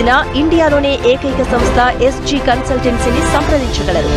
చేసినా ఇండియాలోనే ఏకైక సంస్థ ఎస్జీ కన్సల్టెన్సీని సంప్రదించగలరు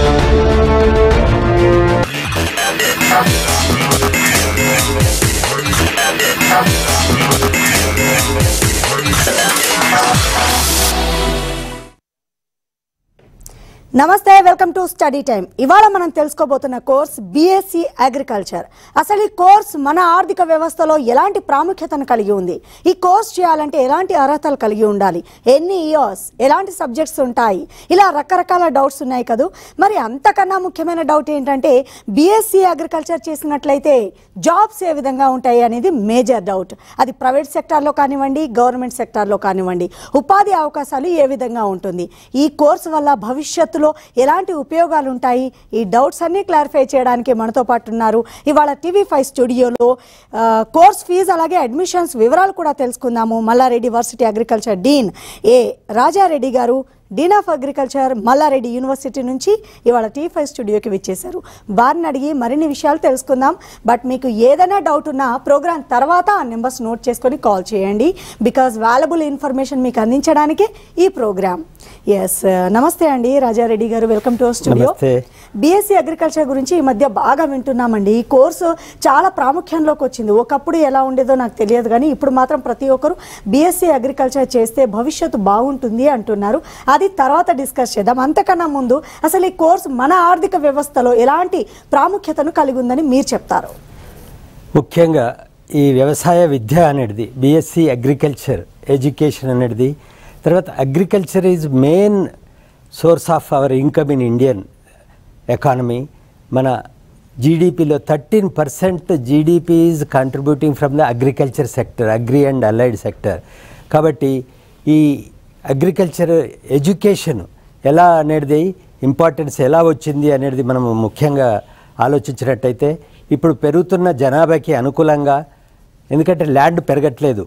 నమస్తే వెల్కమ్ టు స్టడీ టైం ఇవాళ మనం తెలుసుకోబోతున్న కోర్స్ బీఎస్సీ అగ్రికల్చర్ అసలు ఈ కోర్స్ మన ఆర్థిక వ్యవస్థలో ఎలాంటి ప్రాముఖ్యతను కలిగి ఉంది ఈ కోర్స్ చేయాలంటే ఎలాంటి అర్హతలు కలిగి ఉండాలి ఎన్ని ఇయర్స్ ఎలాంటి సబ్జెక్ట్స్ ఉంటాయి ఇలా రకరకాల డౌట్స్ ఉన్నాయి కదూ మరి అంతకన్నా ముఖ్యమైన డౌట్ ఏంటంటే బీఎస్సీ అగ్రికల్చర్ చేసినట్లయితే జాబ్స్ ఏ విధంగా ఉంటాయి అనేది మేజర్ డౌట్ అది ప్రైవేట్ సెక్టార్లో కానివ్వండి గవర్నమెంట్ సెక్టార్లో కానివ్వండి ఉపాధి అవకాశాలు ఏ విధంగా ఉంటుంది ఈ కోర్సు వల్ల భవిష్యత్తులో ఎలాంటి ఉపయోగాలు ఉంటాయి ఈ డౌట్స్ అన్ని క్లారిఫై చేయడానికి మనతో పాటు ఉన్నారు ఇవాళ టీవీ ఫైవ్ స్టూడియోలో ఆ, కోర్స్ ఫీజు అలాగే అడ్మిషన్స్ వివరాలు కూడా తెలుసుకుందాము Malla Reddy varsity agriculture dean A Raja Reddy గారు dean of agriculture Malla Reddy university నుంచి ఇవాళ టీ ఫైవ్ స్టూడియోకి విచ్చేశారు వారిని అడిగి మరిన్ని విషయాలు తెలుసుకుందాం బట్ మీకు ఏదైనా డౌట్ ఉన్నా ప్రోగ్రామ్ తర్వాత ఆ నెంబర్స్ నోట్ చేసుకొని కాల్ చేయండి బికాజ్ వాల్యుబుల్ ఇన్ఫర్మేషన్ మీకు అందించడానికే ఈ ప్రోగ్రామ్ ఎస్ నమస్తే అండి రాజారెడ్డి గారు వెల్కమ్ టు స్టూడియో నమస్తే. బీఎస్సీ అగ్రికల్చర్ గురించి ఈ మధ్య బాగా వింటున్నామండి ఈ కోర్సు చాలా ప్రాముఖ్యంలోకి వచ్చింది ఒకప్పుడు ఎలా ఉండేదో నాకు తెలియదు కానీ ఇప్పుడు మాత్రం ప్రతి ఒక్కరు బీఎస్సీ అగ్రికల్చర్ చేస్తే భవిష్యత్తు బాగుంటుంది అంటున్నారు అది తర్వాత డిస్కస్ చేద్దాం అంతకన్నా ముందు అసలు ఈ కోర్సు మన ఆర్థిక వ్యవస్థలో ఎలాంటి ప్రాముఖ్యతను కలిగి ఉందని మీరు చెప్తారు ముఖ్యంగా ఈ వ్యవసాయ విద్య అనేది బీఎస్సీ అగ్రికల్చర్ ఎడ్యుకేషన్ అనేది తర్వాత agriculture is main source of our income in Indian economy మన జీడిపిలో thirteen percent GDP is contributing from the agriculture sector agri and allied sector కాబట్టి ఈ అగ్రికల్చర్ ఎడ్యుకేషన్ ఎలా అనేది ఇంపార్టెన్స్ ఎలా వచ్చింది అనేది మనం ముఖ్యంగా ఆలోచించినట్టయితే ఇప్పుడు పెరుగుతున్న జనాభాకి అనుకూలంగా ఎందుకంటే ల్యాండ్ పెరగట్లేదు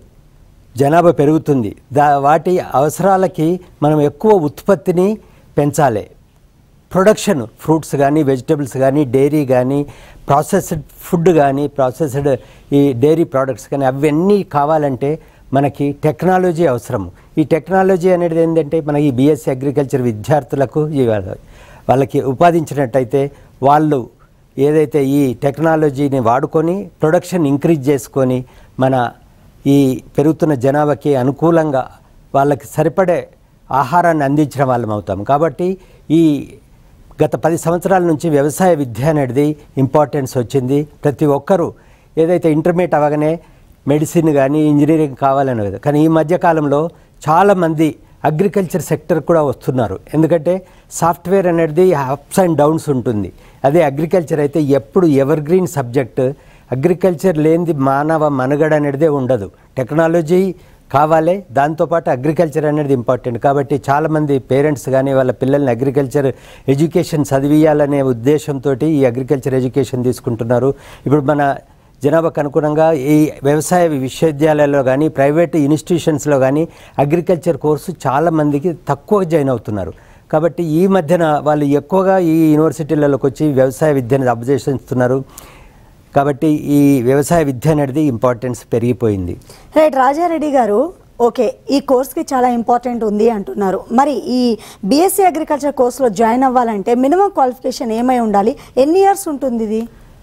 జనాభా పెరుగుతుంది దా వాటి అవసరాలకి మనం ఎక్కువ ఉత్పత్తిని పెంచాలి ప్రొడక్షన్ ఫ్రూట్స్ కానీ వెజిటబుల్స్ కానీ డైరీ కానీ ప్రాసెస్డ్ ఫుడ్ కానీ ప్రాసెస్డ్ ఈ డైరీ ప్రోడక్ట్స్ కానీ అవన్నీ కావాలంటే మనకి టెక్నాలజీ అవసరం ఈ టెక్నాలజీ అనేది ఏంటంటే మన ఈ బీఎస్సీ అగ్రికల్చర్ విద్యార్థులకు ఇవాళ వాళ్ళకి ఉపాదించినట్టయితే వాళ్ళు ఏదైతే ఈ టెక్నాలజీని వాడుకొని ప్రొడక్షన్ ఇంక్రీజ్ చేసుకొని మన ఈ పెరుగుతున్న జనాభాకి అనుకూలంగా వాళ్ళకి సరిపడే ఆహారాన్ని అందించిన వాళ్ళం అవుతాం కాబట్టి ఈ గత పది సంవత్సరాల నుంచి వ్యవసాయ విద్య అనేది ఇంపార్టెన్స్ వచ్చింది ప్రతి ఒక్కరూ ఏదైతే ఇంటర్మీడియట్ అవగానే మెడిసిన్ కానీ ఇంజనీరింగ్ కావాలనేది కానీ ఈ మధ్యకాలంలో చాలామంది అగ్రికల్చర్ సెక్టర్ కూడా వస్తున్నారు ఎందుకంటే సాఫ్ట్వేర్ అనేది అప్స్ అండ్ డౌన్స్ ఉంటుంది అదే అగ్రికల్చర్ అయితే ఎప్పుడు ఎవర్ గ్రీన్ సబ్జెక్ట్ అగ్రికల్చర్ లేనిది మానవ మనుగడ అనేదే ఉండదు టెక్నాలజీ కావాలి దాంతోపాటు అగ్రికల్చర్ అనేది ఇంపార్టెంట్ కాబట్టి చాలామంది పేరెంట్స్ కానీ వాళ్ళ పిల్లల్ని అగ్రికల్చర్ ఎడ్యుకేషన్ చదివియాలనే ఉద్దేశంతో ఈ అగ్రికల్చర్ ఎడ్యుకేషన్ తీసుకుంటున్నారు ఇప్పుడు మన జనాభాకు అనుగుణంగా ఈ వ్యవసాయ విశ్వవిద్యాలయాల్లో కానీ ప్రైవేట్ ఇన్స్టిట్యూషన్స్లో కానీ అగ్రికల్చర్ కోర్సు చాలామందికి తక్కువ జాయిన్ అవుతున్నారు కాబట్టి ఈ మధ్యన వాళ్ళు ఎక్కువగా ఈ యూనివర్సిటీలలోకి వచ్చి వ్యవసాయ విద్యను అభ్యసిస్తున్నారు కాబట్టి ఈ వ్యవసాయ విద్య అనేది ఇంపార్టెన్స్ పెరిగిపోయింది రైట్ రాజారెడ్డి గారు ఓకే ఈ కోర్స్కి చాలా ఇంపార్టెంట్ ఉంది అంటున్నారు మరి ఈ బీఎస్సీ అగ్రికల్చర్ కోర్సులో జాయిన్ అవ్వాలంటే మినిమం క్వాలిఫికేషన్ ఏమై ఉండాలి ఎన్ని ఇయర్స్ ఉంటుంది ఇది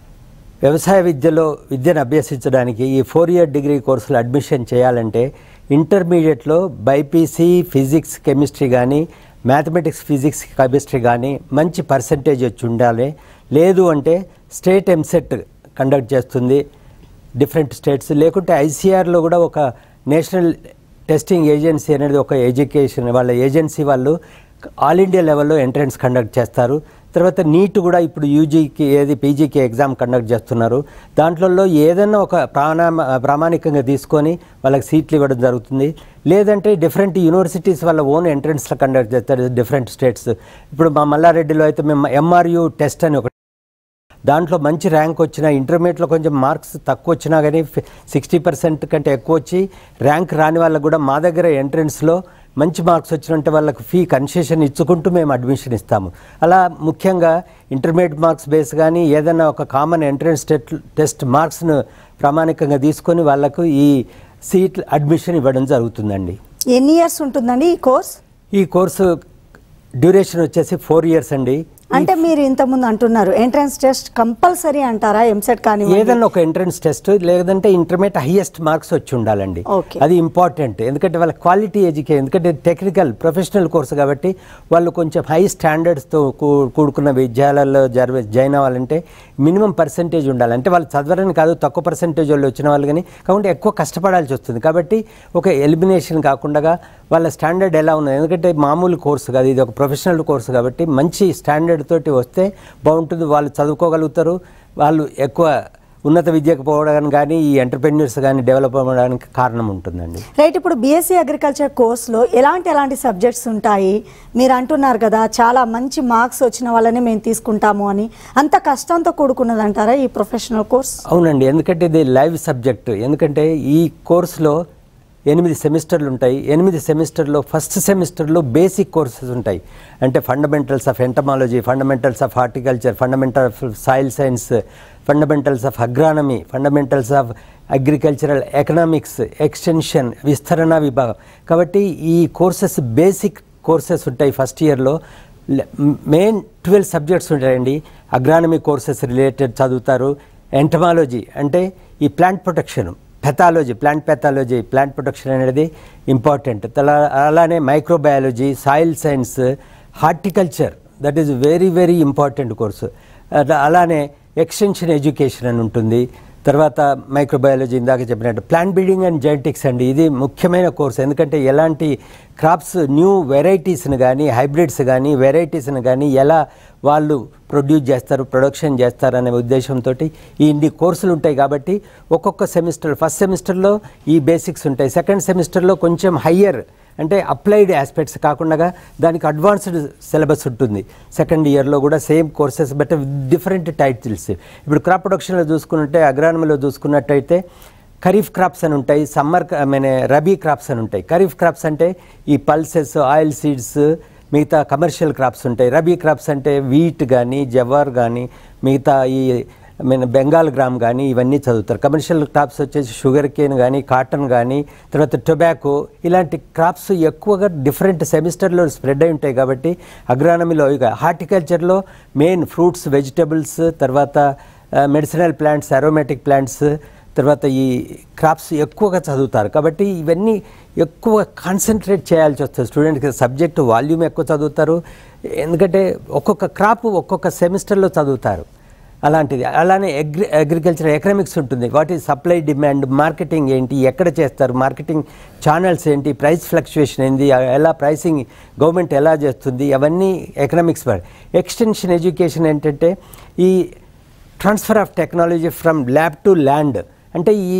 వ్యవసాయ విద్యలో విద్యను అభ్యసించడానికి ఈ ఫోర్ ఇయర్ డిగ్రీ కోర్సులో అడ్మిషన్ చేయాలంటే ఇంటర్మీడియట్లో బైపీసీ ఫిజిక్స్ కెమిస్ట్రీ కానీ మ్యాథమెటిక్స్ ఫిజిక్స్ కెమిస్ట్రీ కానీ మంచి పర్సంటేజ్ వచ్చి ఉండాలి లేదు అంటే స్టేట్ ఎంసెట్ కండక్ట్ చేస్తుంది డిఫరెంట్ స్టేట్స్ లేకుంటే ఐసీఆర్లో కూడా ఒక నేషనల్ టెస్టింగ్ ఏజెన్సీ అనేది ఒక ఎడ్యుకేషన్ వాళ్ళ ఏజెన్సీ వాళ్ళు ఆల్ ఇండియా లెవెల్లో ఎంట్రన్స్ కండక్ట్ చేస్తారు తర్వాత నీట్ కూడా ఇప్పుడు యూజీకి ఏది పీజీకి ఎగ్జామ్ కండక్ట్ చేస్తున్నారు దాంట్లో ఏదైనా ఒక ప్రాణా ప్రామాణికంగా తీసుకొని వాళ్ళకి సీట్లు ఇవ్వడం జరుగుతుంది లేదంటే డిఫరెంట్ యూనివర్సిటీస్ వాళ్ళ ఓన్ ఎంట్రన్స్లో కండక్ట్ చేస్తారు డిఫరెంట్ స్టేట్స్ ఇప్పుడు మా మల్లారెడ్డిలో అయితే మేము ఎంఆర్యూ టెస్ట్ అని ఒక దాంట్లో మంచి ర్యాంక్ వచ్చినా ఇంటర్మీడియట్లో కొంచెం మార్క్స్ తక్కువ వచ్చినా కానీ సిక్స్టీ పర్సెంట్ కంటే ఎక్కువ వచ్చి ర్యాంక్ రాని వాళ్ళకు కూడా మా దగ్గర ఎంట్రన్స్లో మంచి మార్క్స్ వచ్చినంటే వాళ్ళకు ఫీ కన్సెషన్ ఇచ్చుకుంటూ మేము అడ్మిషన్ ఇస్తాము అలా ముఖ్యంగా ఇంటర్మీడియట్ మార్క్స్ బేస్ కానీ ఏదైనా ఒక కామన్ ఎంట్రన్స్ టెస్ట్ టెస్ట్ మార్క్స్ను ప్రామాణికంగా తీసుకొని వాళ్ళకు ఈ సీట్ అడ్మిషన్ ఇవ్వడం జరుగుతుందండి ఎన్ని ఇయర్స్ ఉంటుందండి ఈ కోర్స్ ఈ కోర్సు డ్యూరేషన్ వచ్చేసి ఫోర్ ఇయర్స్ అండి అంటే మీరు ఇంతకుముందు అంటున్నారు ఎంట్రన్స్ టెస్ట్ కంపల్సరీ అంటారా ఎంసెట్ కానీ ఏదన్నా ఒక ఎంట్రన్స్ టెస్ట్ లేదంటే ఇంటర్మీడియట్ హైయెస్ట్ మార్క్స్ వచ్చి ఉండాలండి Okay. అది ఇంపార్టెంట్ ఎందుకంటే వాళ్ళ క్వాలిటీ ఎడ్యుకేషన్ ఎందుకంటే టెక్నికల్ ప్రొఫెషనల్ కోర్సు కాబట్టి వాళ్ళు కొంచెం హై స్టాండర్డ్స్తో కూడుకున్న విద్యాలయాల్లో జర జాయిన్ అవ్వాలంటే మినిమం పర్సంటేజ్ ఉండాలి అంటే వాళ్ళు చదవరని కాదు తక్కువ పర్సంటేజ్ వాళ్ళు వచ్చిన వాళ్ళు కానీ కాబట్టి ఎక్కువ కష్టపడాల్సి వస్తుంది కాబట్టి ఒక ఎలిమినేషన్ కాకుండా వాళ్ళ స్టాండర్డ్ ఎలా ఉన్నది ఎందుకంటే మామూలు కోర్సు కాదు ఇది ఒక ప్రొఫెషనల్ కోర్సు కాబట్టి మంచి స్టాండర్డ్ తోటి వస్తే బాగుంటుంది వాళ్ళు చదువుకోగలుగుతారు వాళ్ళు ఎక్కువ ఉన్నత విద్యకు పోవడానికి కానీ ఈ ఎంటర్ప్రెన్యూర్స్ కానీ డెవలప్ అవ్వడానికి కారణం ఉంటుందండి రైట్ ఇప్పుడు బీఎస్సీ అగ్రికల్చర్ కోర్స్లో ఎలాంటి ఎలాంటి సబ్జెక్ట్స్ ఉంటాయి మీరు అంటున్నారు కదా చాలా మంచి మార్క్స్ వచ్చిన వాళ్ళని మేము తీసుకుంటాము అని అంత కష్టంతో కూడుకున్నది అంటారా ఈ ప్రొఫెషనల్ కోర్స్ అవునండి ఎందుకంటే ఇది లైవ్ సబ్జెక్ట్ ఎందుకంటే ఈ కోర్సులో ఎనిమిది సెమిస్టర్లు ఉంటాయి ఎనిమిది సెమిస్టర్లో ఫస్ట్ సెమిస్టర్లో బేసిక్ కోర్సెస్ ఉంటాయి అంటే fundamentals of entomology fundamentals of horticulture fundamental of soil science fundamentals of agronomy fundamentals of agricultural economics extension విస్తరణ విభాగం కాబట్టి ఈ కోర్సెస్ బేసిక్ కోర్సెస్ ఉంటాయి ఫస్ట్ ఇయర్లో మెయిన్ ట్వెల్వ్ సబ్జెక్ట్స్ ఉంటాయండి అగ్రానమీ కోర్సెస్ రిలేటెడ్ చదువుతారు ఎంటమాలజీ అంటే ఈ plant protection pathology plant pathology plant protection అనేది ఇంపార్టెంట్ తలా అలానే microbiology soil science horticulture that is very very important course అలా- అలానే ఎక్స్టెన్షన్ ఎడ్యుకేషన్ అని ఉంటుంది తర్వాత మైక్రోబయాలజీ ఇందాక చెప్పినట్టు ప్లాంట్ బ్రీడింగ్ అండ్ జెనెటిక్స్ అండి ఇది ముఖ్యమైన కోర్స్ ఎందుకంటే ఎలాంటి క్రాప్స్ న్యూ వెరైటీస్ని కానీ హైబ్రిడ్స్ కానీ వెరైటీస్ని కానీ ఎలా వాళ్ళు ప్రొడ్యూస్ చేస్తారు ప్రొడక్షన్ చేస్తారు అనే ఉద్దేశంతో ఈ ఇన్ని కోర్సులు ఉంటాయి కాబట్టి ఒక్కొక్క సెమిస్టర్ ఫస్ట్ సెమిస్టర్లో ఈ బేసిక్స్ ఉంటాయి సెకండ్ సెమిస్టర్లో కొంచెం హయ్యర్ అంటే అప్లైడ్ ఆస్పెక్ట్స్ కాకుండా దానికి అడ్వాన్స్డ్ సిలబస్ ఉంటుంది సెకండ్ ఇయర్లో కూడా same courses but different titles ఇప్పుడు క్రాప్ ప్రొడక్షన్లో చూసుకున్నట్టే అగ్రానమీలో చూసుకున్నట్టయితే ఖరీఫ్ క్రాప్స్ అని ఉంటాయి summer I mean rabi crops అని ఉంటాయి ఖరీఫ్ క్రాప్స్ అంటే ఈ పల్సెస్ ఆయిల్ సీడ్స్ మిగతా కమర్షియల్ క్రాప్స్ ఉంటాయి రబీ క్రాప్స్ అంటే వీట్ కానీ జవార్ కానీ మిగతా ఈ ఐ మీన్ బెంగాల్ గ్రామ్ కానీ ఇవన్నీ చదువుతారు కమర్షియల్ క్రాప్స్ వచ్చేసి షుగర్ కేన్ కానీ కాటన్ కానీ తర్వాత టొబాకో ఇలాంటి క్రాప్స్ ఎక్కువగా డిఫరెంట్ సెమిస్టర్లో స్ప్రెడ్ అయి ఉంటాయి కాబట్టి అగ్రానమీలో ఇక హార్టికల్చర్లో మెయిన్ ఫ్రూట్స్ వెజిటబుల్స్ తర్వాత మెడిసినల్ ప్లాంట్స్ అరోమేటిక్ ప్లాంట్స్ తర్వాత ఈ క్రాప్స్ ఎక్కువగా చదువుతారు కాబట్టి ఇవన్నీ ఎక్కువ కాన్సన్ట్రేట్ చేయాల్సి వస్తుంది స్టూడెంట్కి సబ్జెక్ట్ వాల్యూమ్ ఎక్కువ చదువుతారు ఎందుకంటే ఒక్కొక్క క్రాప్ ఒక్కొక్క సెమిస్టర్లో చదువుతారు అలాంటిది అలానే అగ్రి అగ్రికల్చర్ ఎకనామిక్స్ ఉంటుంది what is supply demand marketing ఏంటి ఎక్కడ చేస్తారు మార్కెటింగ్ ఛానల్స్ ఏంటి ప్రైస్ ఫ్లక్చుయేషన్ ఏంటి ఎలా ప్రైసింగ్ గవర్నమెంట్ ఎలా చేస్తుంది అవన్నీ ఎకనామిక్స్ ఎక్స్టెన్షన్ ఎడ్యుకేషన్ ఏంటంటే ఈ transfer of technology from lab to land అంటే ఈ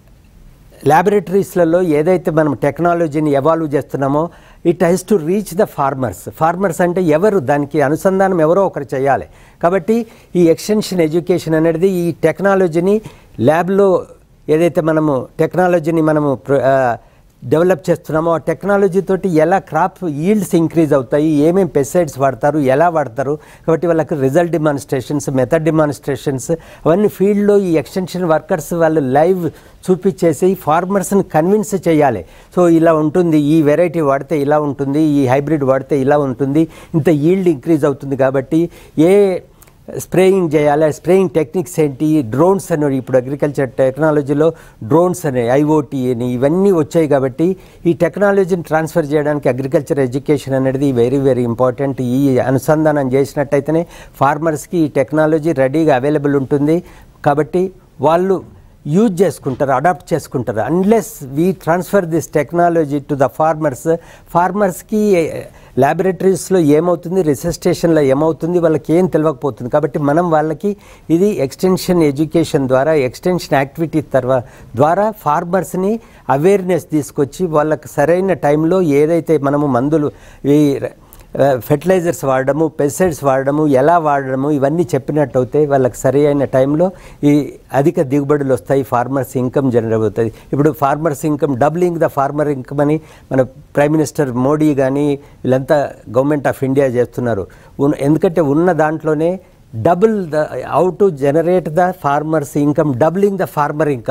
ల్యాబొరేటరీస్లలో ఏదైతే మనం టెక్నాలజీని ఎవాల్వ్ చేస్తున్నామో it has to reach the farmers farmers అంటే ఎవరు దానికి అనుసంధానం ఎవరో ఒకరు చేయాలి కాబట్టి ఈ ఎక్స్టెన్షన్ ఎడ్యుకేషన్ అనేది ఈ టెక్నాలజీని ల్యాబ్లో ఏదైతే మనము టెక్నాలజీని మనము ప్ర- ఆ, డెవలప్ చేస్తున్నామో ఆ టెక్నాలజీ తోటి ఎలా క్రాప్ ఈల్డ్స్ ఇంక్రీజ్ అవుతాయి ఏమేమి పెస్టిసైడ్స్ వాడతారు ఎలా వాడతారు కాబట్టి వాళ్ళకి రిజల్ట్ డిమాన్స్ట్రేషన్స్ మెథడ్ డిమాన్స్ట్రేషన్స్ అవన్నీ ఫీల్డ్లో ఈ ఎక్స్టెన్షన్ వర్కర్స్ వాళ్ళు లైవ్ చూపించేసి ఫార్మర్స్ని కన్విన్స్ చేయాలి సో ఇలా ఉంటుంది ఈ వెరైటీ వాడితే ఇలా ఉంటుంది ఈ హైబ్రిడ్ వాడితే ఇలా ఉంటుంది ఇంత ఈల్డ్ ఇంక్రీజ్ అవుతుంది కాబట్టి ఏ స్ప్రేయింగ్ చేయాలి స్ప్రేయింగ్ టెక్నిక్స్ ఏంటి డ్రోన్స్ అని ఇప్పుడు అగ్రికల్చర్ టెక్నాలజీలో డ్రోన్స్ అని ఐఓటీ అని ఇవన్నీ వచ్చాయి కాబట్టి ఈ టెక్నాలజీని ట్రాన్స్ఫర్ చేయడానికి అగ్రికల్చర్ ఎడ్యుకేషన్ అనేది వెరీ వెరీ ఇంపార్టెంట్ ఈ అనుసంధానం చేసినట్టయితేనే ఫార్మర్స్కి ఈ టెక్నాలజీ రెడీగా అవైలబుల్ ఉంటుంది కాబట్టి వాళ్ళు యూజ్ చేసుకుంటారు అడాప్ట్ చేసుకుంటారు unless we transfer this technology to the farmers ఫార్మర్స్కి ల్యాబొరేటరీస్లో ఏమవుతుంది రీసెర్చ్ స్టేషన్లో ఏమవుతుంది వాళ్ళకి ఏం తెలియకపోతుంది కాబట్టి మనం వాళ్ళకి ఇది ఎక్స్టెన్షన్ ఎడ్యుకేషన్ ద్వారా ఎక్స్టెన్షన్ యాక్టివిటీ తర్వా ద్వారా ఫార్మర్స్ని అవేర్నెస్ తీసుకొచ్చి వాళ్ళకి సరైన టైంలో ఏదైతే మనము మందులు ఈ ఫెర్టిలైజర్స్ వాడడము పెస్టిసైడ్స్ వాడడము ఎలా వాడడము ఇవన్నీ చెప్పినట్టు అవుతాయి వాళ్ళకి సరి అయిన టైంలో ఈ అధిక దిగుబడులు వస్తాయి ఫార్మర్స్ ఇన్కమ్ జనరేట్ అవుతుంది ఇప్పుడు farmers income doubling the farmer income అని మన ప్రైమ్ మినిస్టర్ మోడీ కానీ వీళ్ళంతా గవర్నమెంట్ ఆఫ్ ఇండియా చేస్తున్నారు ఉన్- ఎందుకంటే ఉన్న దాంట్లోనే double the how to generate the farmers income doubling the farmer income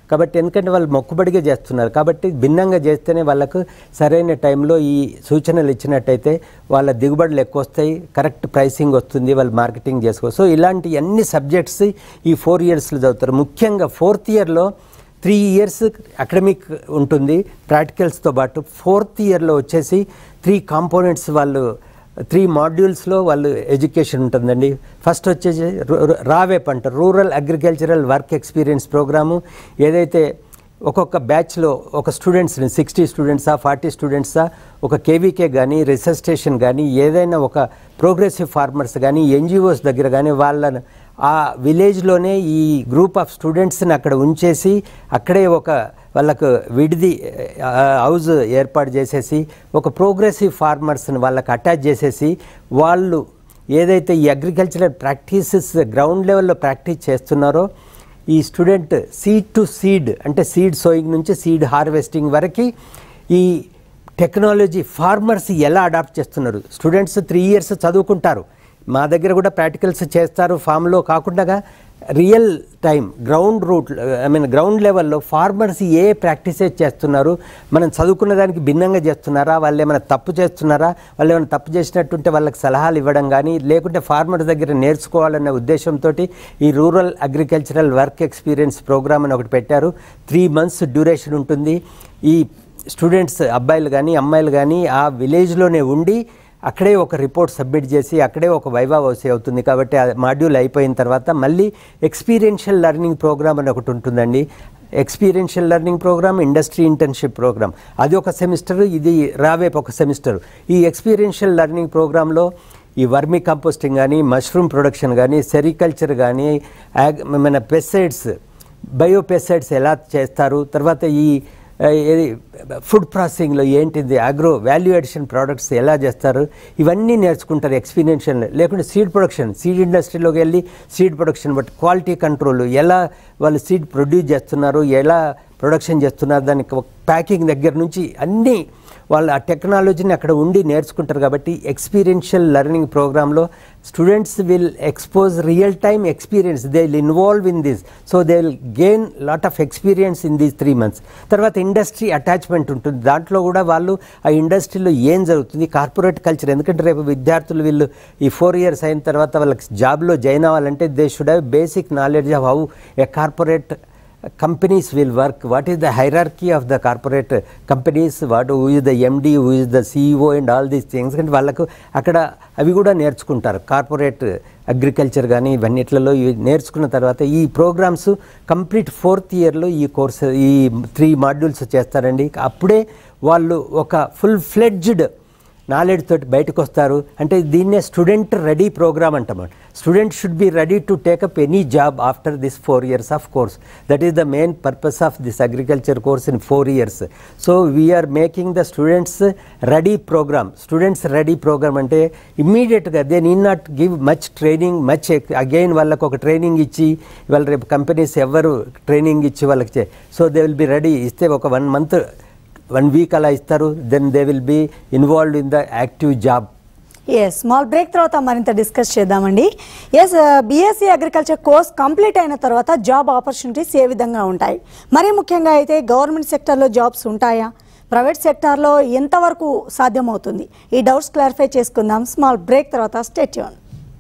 కాబట్టి ఎందుకంటే వాళ్ళు మొక్కుబడిగా చేస్తున్నారు కాబట్టి భిన్నంగా చేస్తేనే వాళ్ళకు సరైన టైంలో ఈ సూచనలు ఇచ్చినట్టయితే వాళ్ళ దిగుబడులు ఎక్కువ వస్తాయి కరెక్ట్ ప్రైసింగ్ వస్తుంది వాళ్ళు మార్కెటింగ్ చేసుకో సో ఇలాంటి అన్ని సబ్జెక్ట్స్ ఈ ఫోర్ ఇయర్స్లో చదువుతారు ముఖ్యంగా ఫోర్త్ ఇయర్లో త్రీ ఇయర్స్ అకాడమిక్ ఉంటుంది ప్రాక్టికల్స్తో పాటు ఫోర్త్ ఇయర్లో వచ్చేసి త్రీ కాంపోనెంట్స్ వాళ్ళు త్రీ మాడ్యూల్స్లో వాళ్ళు ఎడ్యుకేషన్ ఉంటుందండి ఫస్ట్ వచ్చేసి రు- రు- రావేప్ అంటారు rural agricultural work experience program ఏదైతే ఒక్కొక్క బ్యాచ్లో ఒక స్టూడెంట్స్ని సిక్స్టీ స్టూడెంట్సా ఫార్టీ స్టూడెంట్సా ఒక కేవీకే కానీ రీసెర్చ్ స్టేషన్ కానీ ఏదైనా ఒక ప్రోగ్రెసివ్ ఫార్మర్స్ కానీ ఎన్జిఓస్ దగ్గర కానీ వాళ్ళ ఆ విలేజ్లోనే ఈ గ్రూప్ ఆఫ్ స్టూడెంట్స్ని అక్కడ ఉంచేసి అక్కడే ఒక వాళ్ళకు విడిది ఆ, హౌస్ ఏర్పాటు చేసేసి ఒక ప్రోగ్రెసివ్ ఫార్మర్స్ని వాళ్ళకి అటాచ్ చేసేసి వాళ్ళు ఏదైతే ఈ అగ్రికల్చరల్ ప్రాక్టీసెస్ గ్రౌండ్ లెవెల్లో ప్రాక్టీస్ చేస్తున్నారో ఈ స్టూడెంట్ సీడ్ టు సీడ్ అంటే సీడ్ సోయింగ్ నుంచి సీడ్ హార్వెస్టింగ్ వరకు ఈ టెక్నాలజీ ఫార్మర్స్ ఎలా అడాప్ట్ చేస్తున్నారు స్టూడెంట్స్ త్రీ ఇయర్స్ చదువుకుంటారు మా దగ్గర కూడా ప్రాక్టికల్స్ చేస్తారు ఫామ్లో కాకుండా real time ground root I mean ground లెవెల్లో ఫార్మర్స్ ఏ ప్రాక్టీసెస్ చేస్తున్నారు మనం చదువుకున్న దానికి భిన్నంగా చేస్తున్నారా వాళ్ళు ఏమైనా తప్పు చేస్తున్నారా వాళ్ళు ఏమైనా తప్పు చేసినట్టుంటే వాళ్ళకి సలహాలు ఇవ్వడం కానీ లేకుంటే ఫార్మర్స్ దగ్గర నేర్చుకోవాలనే ఉద్దేశంతో ఈ rural agricultural work experience program అని ఒకటి పెట్టారు త్రీ మంత్స్ డ్యూరేషన్ ఉంటుంది ఈ స్టూడెంట్స్ అబ్బాయిలు కానీ అమ్మాయిలు కానీ ఆ విలేజ్లోనే ఉండి అక్కడే ఒక రిపోర్ట్ సబ్మిట్ చేసి అక్కడే ఒక వైవా ఓసీ అవుతుంది కాబట్టి ఆ మాడ్యూల్ అయిపోయిన తర్వాత మళ్ళీ ఎక్స్పీరియన్షియల్ లెర్నింగ్ ప్రోగ్రామ్ అని ఒకటి ఉంటుందండి experiential learning program industry internship program అది ఒక సెమిస్టర్ ఇది రావేపు ఒక సెమిస్టర్ ఈ ఎక్స్పీరియన్షియల్ లెర్నింగ్ ప్రోగ్రాంలో ఈ వర్మీ కంపోస్టింగ్ కానీ మష్రూమ్ ప్రొడక్షన్ కానీ సెరికల్చర్ కానీ యాగ్ మన పెస్సైడ్స్ బయోపెసైడ్స్ ఎలా చేస్తారు తర్వాత ఈ ఆ, ఏది ఫుడ్ ప్రాసెసింగ్లో ఏంటిది అగ్రో వాల్యూ అడిషన్ ప్రోడక్ట్స్ ఎలా చేస్తారు ఇవన్నీ నేర్చుకుంటారు ఎక్స్పీరియన్షియల్ లేకుంటే సీడ్ ప్రొడక్షన్ సీడ్ ఇండస్ట్రీలోకి వెళ్ళి seed production but quality control ఎలా వాళ్ళు సీడ్ ప్రొడ్యూస్ చేస్తున్నారు ఎలా ప్రొడక్షన్ చేస్తున్నారు దానికి ప్యాకింగ్ దగ్గర నుంచి అన్నీ వాళ్ళు ఆ టెక్నాలజీని అక్కడ ఉండి నేర్చుకుంటారు కాబట్టి ఎక్స్పీరియన్షియల్ లెర్నింగ్ ప్రోగ్రాంలో students will expose real time experience they will involve in this so they will gain lot of experience in these three months తర్వాత ఇండస్ట్రీ అటాచ్మెంట్ ఉంటుంది దాంట్లో కూడా వాళ్ళు ఆ ఇండస్ట్రీలో ఏం జరుగుతుంది కార్పొరేట్ కల్చర్ ఎందుకంటే రేపు విద్యార్థులు వీళ్ళు ఈ ఫోర్ ఇయర్స్ అయిన తర్వాత వాళ్ళకి జాబ్లో జాయిన్ అవ్వాలంటే they should have basic knowledge of how a corporate companies will work what is the hierarchy of the corporate companies what who is the md who is the ceo and all these things అంటే వాళ్ళకు అక్కడ అవి కూడా నేర్చుకుంటారు corporate agriculture కానీ ఇవన్నిట్లలో ఇవి నేర్చుకున్న తర్వాత ఈ ప్రోగ్రామ్స్ కంప్లీట్ ఫోర్త్ ఇయర్లో ఈ కోర్స్ ఈ త్రీ మాడ్యూల్స్ చేస్తారండి అప్పుడే వాళ్ళు ఒక ఫుల్ ఫ్లెడ్జ్డ్ నాలెడ్జ్ తోటి బయటకు వస్తారు అంటే దీన్నే స్టూడెంట్ రెడీ ప్రోగ్రామ్ అంటాం student should be ready to take up any job after this four years of course that is the main purpose of this agriculture course in four years so we are making the students ready program students ready program అంటే ఇమ్మీడియట్గా they need not give much training much again వాళ్ళకు ఒక training ఇచ్చి వాళ్ళ రేపు companies ఎవరు training ఇచ్చి వాళ్ళకి so they will be ready ఇస్తే ఒక వన్ మంత్ వన్ వీక్ అలా ఇస్తారు then they will be involved in the active job yes small break తర్వాత మరింత డిస్కస్ చేద్దామండి yes BSc agriculture course complete అయిన తర్వాత జాబ్ ఆపర్చునిటీస్ ఏ విధంగా ఉంటాయి మరీ ముఖ్యంగా అయితే గవర్నమెంట్ సెక్టర్లో జాబ్స్ ఉంటాయా ప్రైవేట్ సెక్టార్లో ఎంతవరకు సాధ్యమవుతుంది ఈ డౌట్స్ క్లారిఫై చేసుకుందాం స్మాల్ బ్రేక్ తర్వాత స్టేట్యూన్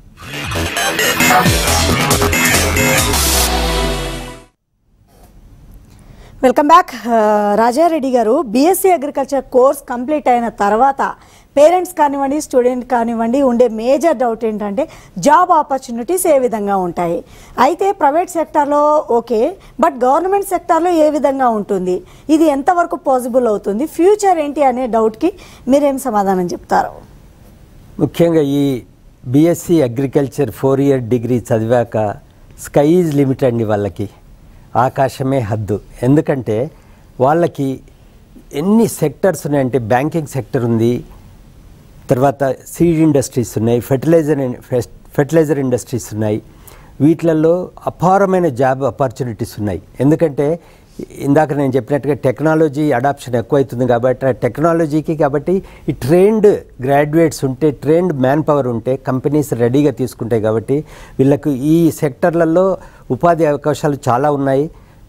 వెల్కమ్ బ్యాక్ రాజారెడ్డి గారు బీఎస్సీ అగ్రికల్చర్ కోర్స్ కంప్లీట్ అయిన తర్వాత పేరెంట్స్ కానివ్వండి స్టూడెంట్ కానివ్వండి ఉండే మేజర్ డౌట్ ఏంటంటే జాబ్ ఆపర్చునిటీస్ ఏ విధంగా ఉంటాయి అయితే ప్రైవేట్ సెక్టార్లో ఓకే బట్ గవర్నమెంట్ సెక్టార్లో ఏ విధంగా ఉంటుంది ఇది ఎంతవరకు పాసిబుల్ అవుతుంది ఫ్యూచర్ ఏంటి అనే డౌట్కి మీరేం సమాధానం చెప్తారు ముఖ్యంగా ఈ BSc agriculture four year degree చదివాక స్కై ఈజ్ లిమిట్ అండి వాళ్ళకి ఆకాశమే హద్దు ఎందుకంటే వాళ్ళకి ఎన్ని సెక్టర్స్ ఉన్నాయంటే బ్యాంకింగ్ సెక్టర్ ఉంది తర్వాత సీడ్ ఇండస్ట్రీస్ ఉన్నాయి ఫెర్టిలైజర్ ఫెర్టిలైజర్ ఇండస్ట్రీస్ ఉన్నాయి వీటిలలో అపారమైన జాబ్ ఆపర్చునిటీస్ ఉన్నాయి ఎందుకంటే ఇందాక నేను చెప్పినట్టుగా టెక్నాలజీ అడాప్షన్ ఎక్కువైతుంది కాబట్టి ఆ టెక్నాలజీకి కాబట్టి ఈ ట్రైన్డ్ గ్రాడ్యుయేట్స్ ఉంటే ట్రైన్డ్ మ్యాన్ పవర్ ఉంటే కంపెనీస్ రెడీగా తీసుకుంటాయి కాబట్టి వీళ్ళకు ఈ సెక్టర్లలో ఉపాధి అవకాశాలు చాలా ఉన్నాయి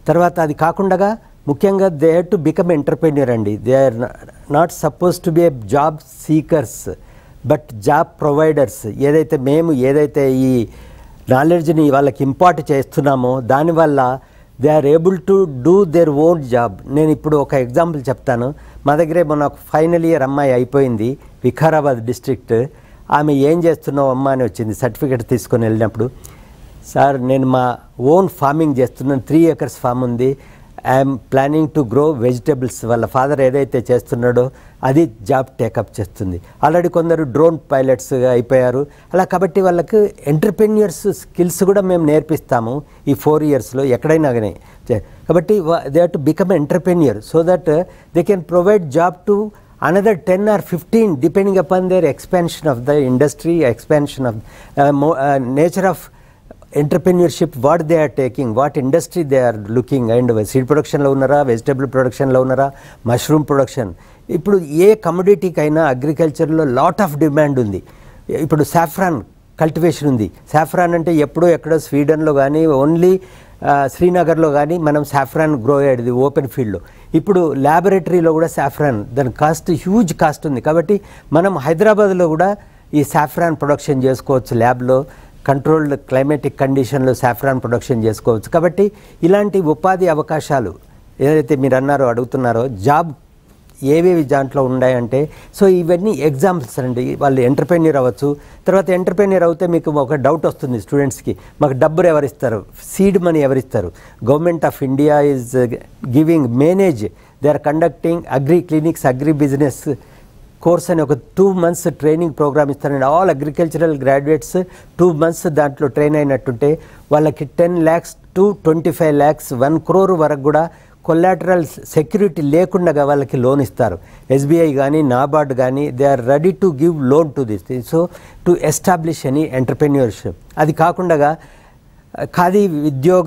తర్వాత అది కాకుండా ముఖ్యంగా they had to become entrepreneur అండి they are not suppose to be a job seekers but job providers ఏదైతే మేము ఏదైతే ఈ నాలెడ్జ్ని వాళ్ళకి ఇంపార్ట్ చేస్తున్నామో దానివల్ల they are able to do their own job నేను ఇప్పుడు ఒక ఎగ్జాంపుల్ చెప్తాను మా దగ్గరే మొన్న ఒక ఫైనల్ ఇయర్ అమ్మాయి అయిపోయింది వికారాబాద్ డిస్ట్రిక్ట్ ఆమె ఏం చేస్తున్నావు అమ్మ అని వచ్చింది సర్టిఫికేట్ తీసుకొని వెళ్ళినప్పుడు సార్ నేను మా ఓన్ ఫార్మింగ్ చేస్తున్నాను త్రీ ఏకర్స్ ఫామ్ ఉంది I'm planning to grow vegetables వాళ్ళ ఫాదర్ ఏదైతే చేస్తున్నాడో అది జాబ్ టేకప్ చేస్తుంది ఆల్రెడీ కొందరు డ్రోన్ పైలట్స్గా అయిపోయారు అలా కాబట్టి వాళ్ళకు ఎంటర్ప్రెన్యూర్స్ స్కిల్స్ కూడా మేము నేర్పిస్తాము ఈ ఫోర్ ఇయర్స్లో ఎక్కడైనా కానీ చే- కాబట్టి they to become entrepreneur so that they can provide job to another 10 or 15 depending upon their expansion of the industry expansion of uh, mo- uh, nature of ఎంటర్ప్రెన్యూర్షిప్ what they are taking what industry they are looking and seed ప్రొడక్షన్లో ఉన్నారా vegetable ప్రొడక్షన్లో ఉన్నారా mushroom production ఇప్పుడు ఏ కమోడిటీకైనా అగ్రికల్చర్లో lot of demand ఉంది ఇప్పుడు సాఫ్రాన్ కల్టివేషన్ ఉంది సాఫ్రాన్ అంటే ఎప్పుడో ఎక్కడో స్వీడన్లో కానీ ఓన్లీ శ్రీనగర్లో కానీ మనం సాఫ్రాన్ గ్రో అయ్యేది ఓపెన్ ఫీల్డ్లో ఇప్పుడు ల్యాబొరేటరీలో కూడా సాఫ్రాన్ దాని కాస్ట్ హ్యూజ్ కాస్ట్ ఉంది కాబట్టి మనం హైదరాబాద్లో కూడా ఈ సాఫ్రాన్ ప్రొడక్షన్ చేసుకోవచ్చు ల్యాబ్లో కంట్రోల్డ్ క్లైమేటిక్ కండిషన్లో సాఫ్రాన్ ప్రొడక్షన్ చేసుకోవచ్చు కాబట్టి ఇలాంటి ఉపాధి అవకాశాలు ఏదైతే మీరు అన్నారో అడుగుతున్నారో జాబ్ ఏవేవి దాంట్లో ఉన్నాయంటే సో ఇవన్నీ ఎగ్జాంపుల్స్ అండి వాళ్ళు ఎంటర్ప్రెన్యూర్ అవ్వచ్చు తర్వాత ఎంటర్ప్రెన్యూర్ అవుతే మీకు ఒక డౌట్ వస్తుంది స్టూడెంట్స్కి మాకు డబ్బులు ఎవరిస్తారు సీడ్ మనీ ఎవరిస్తారు government of India is giving manage they are conducting agri clinics agri business course అని ఒక టూ మంత్స్ ట్రైనింగ్ ప్రోగ్రామ్ ఇస్తారండి all agricultural graduates two months దాంట్లో ట్రైన్ అయినట్టుంటే వాళ్ళకి ten lakhs to twenty five lakhs one crore వరకు కూడా collateral security లేకుండా వాళ్ళకి లోన్ ఇస్తారు ఎస్బీఐ కానీ నాబార్డ్ కానీ they are ready to give loan to this so to establish any entrepreneurship అది కాకుండా ఖాదీ ఉద్యోగ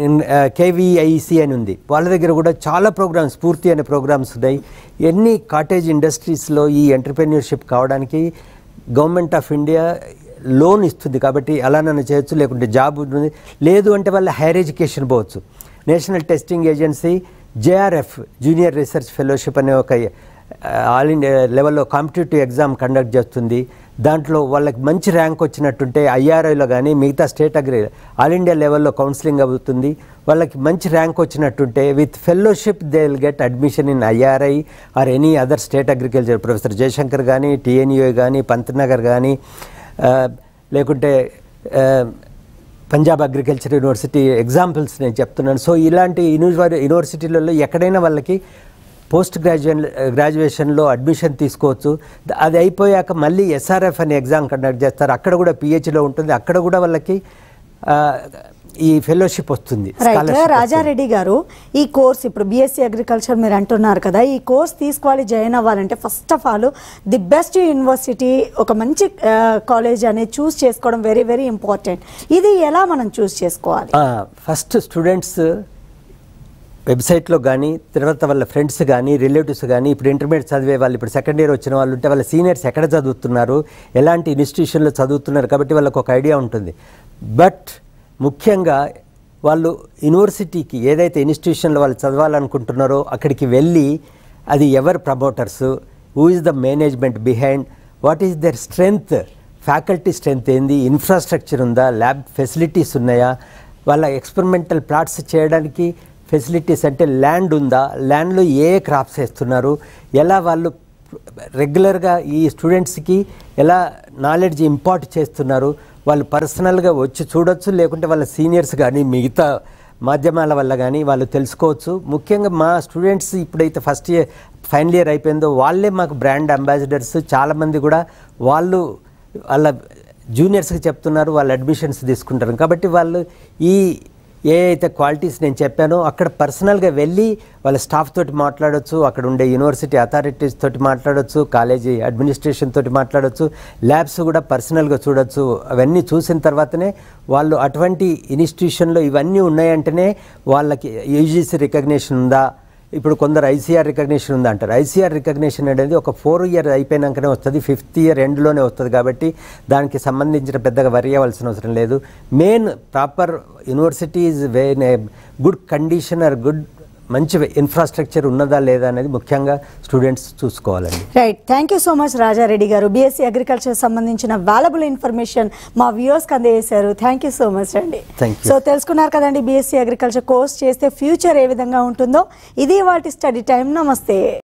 కేవీఐసి అని ఉంది వాళ్ళ దగ్గర కూడా చాలా ప్రోగ్రామ్స్ స్ఫూర్తి అనే ప్రోగ్రామ్స్ ఉన్నాయి ఎన్ని కాటేజ్ ఇండస్ట్రీస్లో ఈ ఎంటర్ప్రెన్యూర్షిప్ కావడానికి గవర్నమెంట్ ఆఫ్ ఇండియా లోన్ ఇస్తుంది కాబట్టి అలా నన్ను చేయొచ్చు లేకుంటే జాబ్ ఉంటుంది లేదు అంటే వాళ్ళ హైయర్ ఎడ్యుకేషన్ పోవచ్చు national testing agency JRF junior research fellowship అనే ఒక ఆల్ ఇండియా లెవెల్లో కాంపిటేటివ్ ఎగ్జామ్ కండక్ట్ చేస్తుంది దాంట్లో వాళ్ళకి మంచి ర్యాంక్ వచ్చినట్టుంటే ఐఆర్ఐలో కానీ మిగతా స్టేట్ అగ్రి ఆల్ ఇండియా లెవెల్లో కౌన్సిలింగ్ అవుతుంది వాళ్ళకి మంచి ర్యాంక్ వచ్చినట్టుంటే with fellowship they will get admission in IARI or any other state agriculture professor Jayashankar కానీ టీఎన్యూఏ కానీ పంతనగర్ కానీ ఆ, లేకుంటే ఆ, పంజాబ్ అగ్రికల్చర్ యూనివర్సిటీ ఎగ్జాంపుల్స్ నేను చెప్తున్నాను సో ఇలాంటి యూనివర్ యూనివర్సిటీలలో ఎక్కడైనా వాళ్ళకి పోస్ట్ గ్రాడ్యుయేషన్ గ్రాడ్యుయేషన్లో అడ్మిషన్ తీసుకోవచ్చు ద- అది అయిపోయాక మళ్ళీ ఎస్ఆర్ఎఫ్ అనే ఎగ్జామ్ కండక్ట్ చేస్తారు అక్కడ కూడా పిహెచ్లో ఉంటుంది అక్కడ కూడా వాళ్ళకి ఆ, ఈ ఫెలోషిప్ వస్తుంది రైట్ scholarship వస్తుంది. రాజారెడ్డి గారు ఈ కోర్స్ ఇప్పుడు బీఎస్సీ అగ్రికల్చర్ మీరు అంటున్నారు కదా ఈ కోర్స్ తీసుకోవాలి జాయిన్ అవ్వాలంటే first of all the best university ఒక మంచి కాలేజ్ అనేది చూస్ చేసుకోవడం వెరీ వెరీ ఇంపార్టెంట్ ఇది ఎలా మనం చూస్ చేసుకోవాలి ఆ, ఫస్ట్ స్టూడెంట్స్ వెబ్సైట్లో కానీ తర్వాత వాళ్ళ ఫ్రెండ్స్ కానీ రిలేటివ్స్ కానీ ఇప్పుడు ఇంటర్మీడియట్ చదివే వాళ్ళు ఇప్పుడు సెకండ్ ఇయర్ వచ్చిన వాళ్ళు ఉంటే వాళ్ళ సీనియర్స్ ఎక్కడ చదువుతున్నారు ఎలాంటి ఇన్స్టిట్యూషన్లో చదువుతున్నారు కాబట్టి వాళ్ళకి ఒక ఐడియా ఉంటుంది బట్ ముఖ్యంగా వాళ్ళు యూనివర్సిటీకి ఏదైతే ఇన్స్టిట్యూషన్లో వాళ్ళు చదవాలనుకుంటున్నారో అక్కడికి వెళ్ళి అది ఎవరు promoters who is the management behind what is their strength faculty strength ఏంది ఇన్ఫ్రాస్ట్రక్చర్ ఉందా ల్యాబ్ ఫెసిలిటీస్ ఉన్నాయా వాళ్ళ ఎక్స్పెరిమెంటల్ ప్లాట్స్ చేయడానికి ఫెసిలిటీస్ అంటే ల్యాండ్ ఉందా ల్యాండ్లో ఏ క్రాప్స్ వేస్తున్నారు ఎలా వాళ్ళు రెగ్యులర్గా ఈ స్టూడెంట్స్కి ఎలా నాలెడ్జ్ ఇంపార్ట్ చేస్తున్నారు వాళ్ళు పర్సనల్గా వచ్చి చూడొచ్చు లేకుంటే వాళ్ళ సీనియర్స్ కానీ మిగతా మాధ్యమాల వల్ల కానీ వాళ్ళు తెలుసుకోవచ్చు ముఖ్యంగా మా స్టూడెంట్స్ ఇప్పుడైతే ఫస్ట్ ఇయర్ ఫైనల్ ఇయర్ అయిపోయిందో వాళ్ళే మాకు బ్రాండ్ అంబాసిడర్స్ చాలామంది కూడా వాళ్ళు వాళ్ళ జూనియర్స్కి చెప్తున్నారు వాళ్ళు అడ్మిషన్స్ తీసుకుంటారు కాబట్టి వాళ్ళు ఈ ఏ అయితే క్వాలిటీస్ నేను చెప్పానో అక్కడ పర్సనల్గా వెళ్ళి వాళ్ళ స్టాఫ్ తోటి మాట్లాడొచ్చు అక్కడ ఉండే యూనివర్సిటీ అథారిటీస్ తోటి మాట్లాడొచ్చు కాలేజీ అడ్మినిస్ట్రేషన్ తోటి మాట్లాడొచ్చు ల్యాబ్స్ కూడా పర్సనల్గా చూడొచ్చు అవన్నీ చూసిన తర్వాతనే వాళ్ళు అటువంటి ఇన్స్టిట్యూషన్లో ఇవన్నీ ఉన్నాయంటేనే వాళ్ళకి యూజీసీ రికగ్నేషన్ ఉందా ఇప్పుడు కొందరు ఐసీఆర్ రికగ్నిషన్ ఉంది అంటారు ఐసీఆర్ రికగ్నిషన్ అనేది ఒక ఫోర్ ఇయర్ అయిపోయినాకనే వస్తుంది ఫిఫ్త్ ఇయర్ ఎండ్లోనే వస్తుంది కాబట్టి దానికి సంబంధించిన పెద్దగా వరి అవ్వాల్సిన అవసరం లేదు main proper university is when good condition are good మంచి ఇన్ఫ్రాస్ట్రక్చర్ ఉన్నదా లేదా అనేది ముఖ్యంగా స్టూడెంట్స్ చూసుకోవాలండి right thank you so much Rajareddy గారు బీఎస్సీ అగ్రికల్చర్ సంబంధించిన వాల్యుబుల్ ఇన్ఫర్మేషన్ మా వ్యూవర్స్కి అందజేశారు థ్యాంక్ యూ సో మచ్ అండి Thank you. సో తెలుసుకున్నారు కదండి బీఎస్సీ అగ్రికల్చర్ కోర్స్ చేస్తే ఫ్యూచర్ ఏ విధంగా ఉంటుందో ఇది వాటి స్టడీ టైం నమస్తే